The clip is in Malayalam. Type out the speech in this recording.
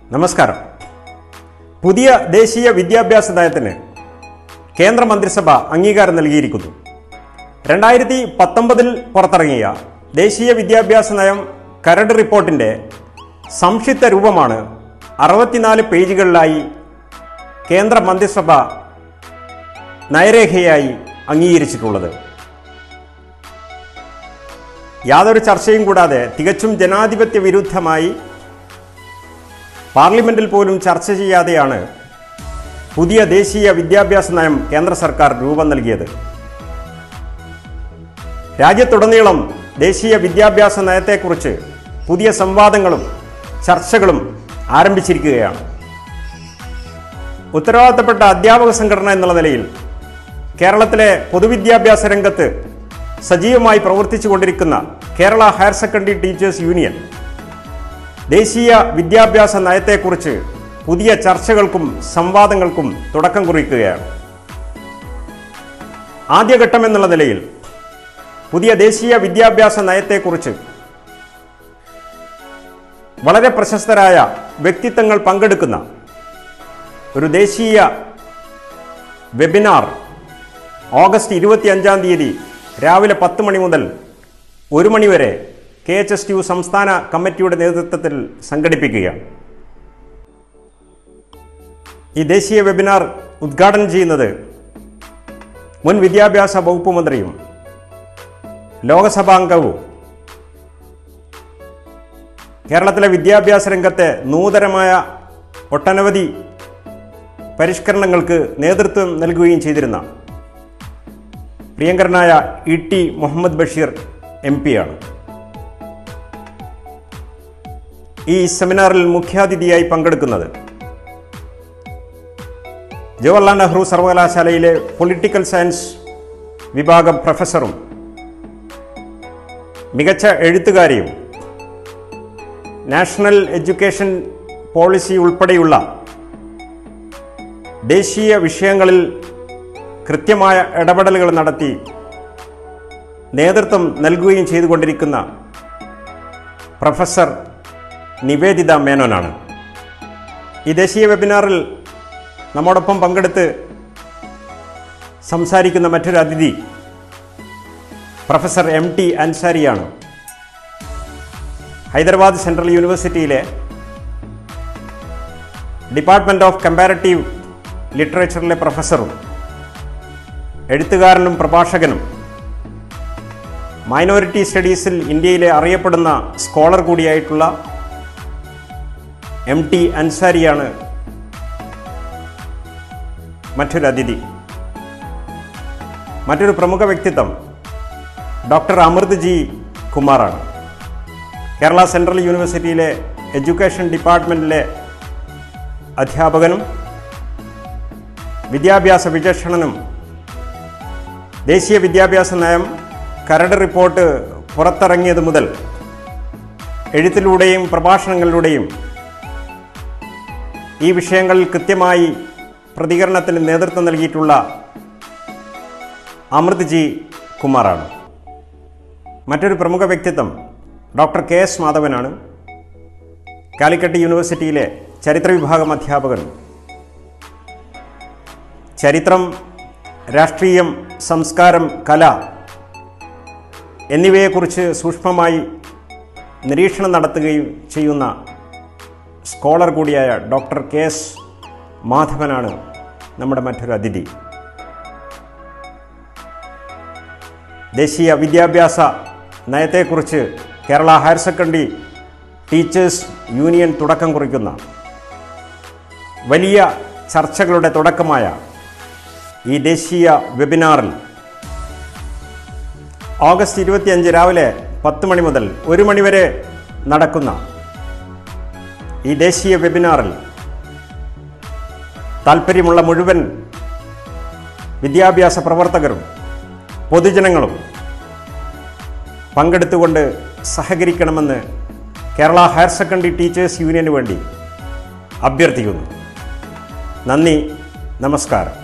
നമസ്കാരം പുതിയ ദേശീയ വിദ്യാഭ്യാസ നയത്തിന് കേന്ദ്ര മന്ത്രിസഭ അംഗീകാരം നൽകിയിരിക്കുന്നു രണ്ടായിരത്തി പത്തൊമ്പതിൽ പുറത്തിറങ്ങിയ ദേശീയ വിദ്യാഭ്യാസ നയം കരട് റിപ്പോർട്ടിൻ്റെ സംക്ഷിപ്ത രൂപമാണ് അറുപത്തിനാല് പേജുകളിലായി കേന്ദ്ര മന്ത്രിസഭ നയരേഖയായി അംഗീകരിച്ചിട്ടുള്ളത് യാതൊരു ചർച്ചയും കൂടാതെ തികച്ചും ജനാധിപത്യ വിരുദ്ധമായി പാർലമെന്റിൽ പോലും ചർച്ച ചെയ്യാതെയാണ് പുതിയ ദേശീയ വിദ്യാഭ്യാസ നയം കേന്ദ്ര സർക്കാർ രൂപം നൽകിയത് രാജ്യത്തുടനീളം ദേശീയ വിദ്യാഭ്യാസ നയത്തെക്കുറിച്ച് പുതിയ സംവാദങ്ങളും ചർച്ചകളും ആരംഭിച്ചിരിക്കുകയാണ് ഉത്തരവാദിത്തപ്പെട്ട അധ്യാപക സംഘടന എന്നുള്ള നിലയിൽ കേരളത്തിലെ പൊതുവിദ്യാഭ്യാസ രംഗത്ത് സജീവമായി പ്രവർത്തിച്ചുകൊണ്ടിരിക്കുന്ന Kerala higher secondary teachers union ദേശീയ വിദ്യാഭ്യാസ നയത്തെക്കുറിച്ച് പുതിയ ചർച്ചകൾക്കും സംവാദങ്ങൾക്കും തുടക്കം കുറിക്കുകയാണ് ആദ്യഘട്ടം എന്നുള്ള നിലയിൽ പുതിയ ദേശീയ വിദ്യാഭ്യാസ നയത്തെക്കുറിച്ച് വളരെ പ്രശസ്തരായ വ്യക്തിത്വങ്ങൾ പങ്കെടുക്കുന്ന ഒരു ദേശീയ വെബിനാർ ഓഗസ്റ്റ് ഇരുപത്തിയഞ്ചാം തീയതി രാവിലെ പത്ത് മണി മുതൽ ഒരു മണി വരെ കെ എച്ച് എസ് യു സംസ്ഥാന കമ്മിറ്റിയുടെ നേതൃത്വത്തിൽ സംഘടിപ്പിക്കുകയാണ് ഈ ദേശീയ വെബിനാർ ഉദ്ഘാടനം ചെയ്യുന്നത് മുൻ വിദ്യാഭ്യാസ വകുപ്പ് മന്ത്രിയും ലോകസഭാംഗവും കേരളത്തിലെ വിദ്യാഭ്യാസ രംഗത്തെ നൂതനമായ ഒട്ടനവധി പരിഷ്കരണങ്ങൾക്ക് നേതൃത്വം നൽകുകയും ചെയ്തിരുന്ന പ്രിയങ്കരനായ E T Muhammad Basheer M പിയാണ് ഈ സെമിനാറിൽ മുഖ്യാതിഥിയായി പങ്കെടുക്കുന്നത് ജവഹർലാൽ നെഹ്റു സർവകലാശാലയിലെ പൊളിറ്റിക്കൽ സയൻസ് വിഭാഗം പ്രൊഫസറും മികച്ച എഴുത്തുകാരിയും നാഷണൽ എഡ്യൂക്കേഷൻ പോളിസി ഉൾപ്പെടെയുള്ള ദേശീയ വിഷയങ്ങളിൽ കൃത്യമായ ഇടപെടലുകൾ നടത്തി നേതൃത്വം നൽകുകയും ചെയ്തുകൊണ്ടിരിക്കുന്ന പ്രൊഫസർ നിവേദിത മേനോനാണ് ഈ ദേശീയ വെബിനാറിൽ നമ്മോടൊപ്പം പങ്കെടുത്ത് സംസാരിക്കുന്ന മറ്റൊരു അതിഥി പ്രൊഫസർ എം ടി അൻസാരിയാണ് ഹൈദരാബാദ് സെൻട്രൽ യൂണിവേഴ്സിറ്റിയിലെ ഡിപ്പാർട്ട്മെൻറ്റ് ഓഫ് കമ്പാരറ്റീവ് ലിറ്ററേച്ചറിലെ പ്രൊഫസറും എഴുത്തുകാരനും പ്രഭാഷകനും മൈനോറിറ്റി സ്റ്റഡീസിൽ ഇന്ത്യയിലെ അറിയപ്പെടുന്ന സ്കോളർ കൂടിയായിട്ടുള്ള എം ടി അൻസാരിയാണ് മറ്റൊരു അതിഥി മറ്റൊരു പ്രമുഖ വ്യക്തിത്വം ഡോക്ടർ അമൃത് ജി കുമാറാണ് കേരള സെൻട്രൽ യൂണിവേഴ്സിറ്റിയിലെ എഡ്യൂക്കേഷൻ ഡിപ്പാർട്ട്മെൻറ്റിലെ അധ്യാപകനും വിദ്യാഭ്യാസ വിചക്ഷണനും ദേശീയ വിദ്യാഭ്യാസ നയം കരട് റിപ്പോർട്ട് പുറത്തിറങ്ങിയത് മുതൽ എഴുത്തിലൂടെയും പ്രഭാഷണങ്ങളിലൂടെയും ഈ വിഷയങ്ങളിൽ കൃത്യമായി പ്രതികരണത്തിന് നേതൃത്വം നൽകിയിട്ടുള്ള അമൃത് ജി കുമാറാണ് മറ്റൊരു പ്രമുഖ വ്യക്തിത്വം ഡോക്ടർ കെ എസ് മാധവനാണ് കാലിക്കറ്റ് യൂണിവേഴ്സിറ്റിയിലെ ചരിത്ര വിഭാഗം അധ്യാപകൻ ചരിത്രം രാഷ്ട്രീയം സംസ്കാരം കല എന്നിവയെക്കുറിച്ച് സൂക്ഷ്മമായി നിരീക്ഷണം നടത്തുകയും ചെയ്യുന്ന സ്കോളർ കൂടിയായ ഡോക്ടർ കെ എസ് മാധവനാണ് നമ്മുടെ മറ്റൊരു അതിഥി ദേശീയ വിദ്യാഭ്യാസ നയത്തെക്കുറിച്ച് Kerala higher secondary teachers union തുടക്കം കുറിക്കുന്ന വലിയ ചർച്ചകളുടെ തുടക്കമായ ഈ ദേശീയ വെബിനാറിൽ ഓഗസ്റ്റ് ഇരുപത്തിയഞ്ച് രാവിലെ പത്ത് മണി മുതൽ ഒരു മണി വരെ നടക്കുന്ന ഈ ദേശീയ വെബിനാറിൽ താൽപ്പര്യമുള്ള മുഴുവൻ വിദ്യാഭ്യാസ പ്രവർത്തകരും പൊതുജനങ്ങളും പങ്കെടുത്തുകൊണ്ട് സഹകരിക്കണമെന്ന് കേരള ഹയർ സെക്കൻഡറി ടീച്ചേഴ്സ് യൂണിയന് വേണ്ടി അഭ്യർത്ഥിക്കുന്നു നന്ദി നമസ്കാരം